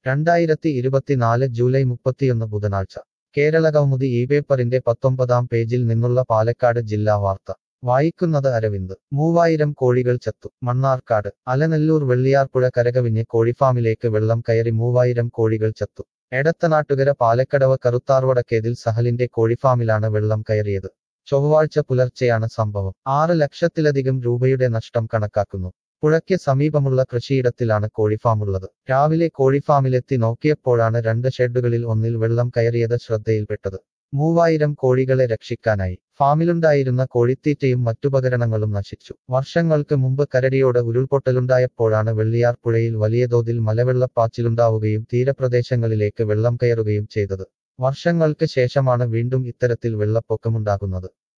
രണ്ടായിരത്തി ഇരുപത്തിനാല് ജൂലൈ മുപ്പത്തിയൊന്ന് ബുധനാഴ്ച കേരള കൗമുദി ഈ പേപ്പറിന്റെ പത്തൊമ്പതാം പേജിൽ നിന്നുള്ള പാലക്കാട് ജില്ലാ വാർത്ത വായിക്കുന്നത് അരവിന്ദ് മൂവായിരം കോഴികൾ ചത്തു മണ്ണാർക്കാട് അലനല്ലൂർ വെള്ളിയാർപ്പുഴ കരകവിഞ്ഞ് കോഴിഫാമിലേക്ക് വെള്ളം കയറി മൂവായിരം കോഴികൾ ചത്തു എടത്തനാട്ടുകര പാലക്കടവ് കറുത്താർവടക്കേതിൽ സഹലിന്റെ കോഴിഫാമിലാണ് വെള്ളം കയറിയത് ചൊവ്വാഴ്ച പുലർച്ചെയാണ് സംഭവം ആറ് ലക്ഷത്തിലധികം രൂപയുടെ നഷ്ടം കണക്കാക്കുന്നു പുഴയ്ക്ക് സമീപമുള്ള കൃഷിയിടത്തിലാണ് കോഴിഫാമുള്ളത് രാവിലെ കോഴിഫാമിലെത്തി നോക്കിയപ്പോഴാണ് രണ്ട് ഷെഡുകളിൽ ഒന്നിൽ വെള്ളം കയറിയത് ശ്രദ്ധയിൽപ്പെട്ടത് മൂവായിരം കോഴികളെ രക്ഷിക്കാനായി ഫാമിലുണ്ടായിരുന്ന കോഴിത്തീറ്റയും മറ്റുപകരണങ്ങളും നശിച്ചു വർഷങ്ങൾക്ക് മുമ്പ് കരടിയോട് ഉരുൾപൊട്ടലുണ്ടായപ്പോഴാണ് വെള്ളിയാർ പുഴയിൽ വലിയ തോതിൽ മലവെള്ളപ്പാച്ചിലുണ്ടാവുകയും തീരപ്രദേശങ്ങളിലേക്ക് വെള്ളം കയറുകയും ചെയ്തത് വർഷങ്ങൾക്ക് ശേഷമാണ് വീണ്ടും ഇത്തരത്തിൽ വെള്ളപ്പൊക്കമുണ്ടാകുന്നത്